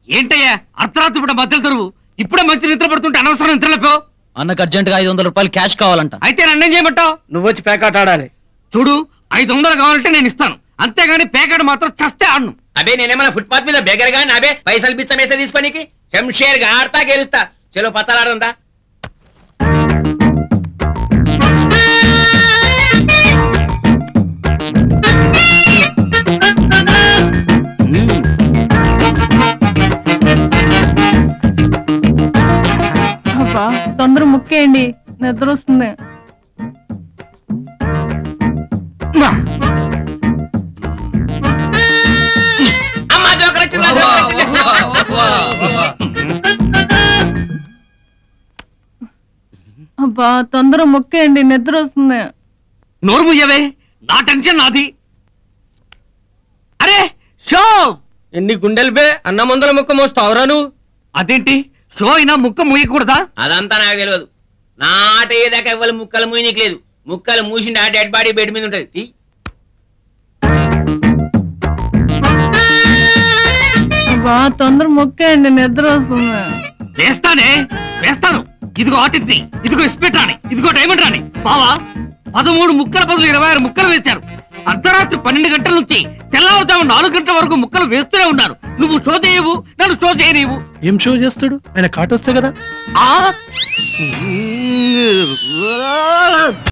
ఏంటయ్యా అర్ధరాత్రి పూట మధ్యలో తరువు ఇప్పుడే మంచి నిద్ర పడుతుంటే అనవసరం నిద్రలేపో అన్నకు అర్జెంట్ గా ఐదు వందల రూపాయలు క్యాష్ కావాలంట అయితే నన్నేం చేయమంటావు నువ్వు వచ్చి పేకాట ఆడాలి చూడు ఐదు వందలు కావాలంటే నేను ఇస్తాను అంతేగాని పేకాడు మాత్రం చస్తే ఆడను అబే నేనేమన్నా ఫుట్పాత్ మీద బెగర్ గాని అబే పైసలు బిచ్చం వేస్తే తీసుకోనికి శంషేర్ గా ఆడతా గెలుస్తా చలో పత్తలాడుందా అబ్బా తొందర ముక్కేయండి నిద్ర వస్తుంది అమ్మా జోకర్ వచ్చిందా జోకర్ వచ్చిందా అబ్బా తొందర ముక్కేయండి నిద్ర వస్తుంది నోరు ముయ్యవే నా టెన్షన్ నాది అరే షో ఎన్ని గుండెలు బే అన్న ముందల ముక్క మోస్తావురా నువ్వు అదేంటి షో అయినా ముక్క ముయ్యకూడదా అదంతా నాకు తెలియదు నా ఆట ఏదాకా ఇవ్వాలి ముక్కలు మూయనీకి లేదు ముక్కలు మూసిండి ఆ డెడ్ బాడీ బెడ్ మీద ఉంటది తీ. అబ్బా తొందర ముక్కేయండి నిద్ర వస్తుంది వేస్తానే వేస్తాను ఇదిగో ఆటిద్ది ఇదిగో ఇస్పెట్ రాని ఇదిగో డైమండ్ రాని బావా పదమూడు ముక్కల బదులు ఇరవై ఆరు ముక్కలు వేశారు అర్ధరాత్రి పన్నెండు గంటల నుంచి తెల్లవారుజాము నాలుగు గంటల వరకు ముక్కలు వేస్తూనే ఉన్నారు నువ్వు షో చేయవు నన్ను షో చేయనివు ఏం షో చేస్తాడు ఆయన కాటొస్తే కదా ఆ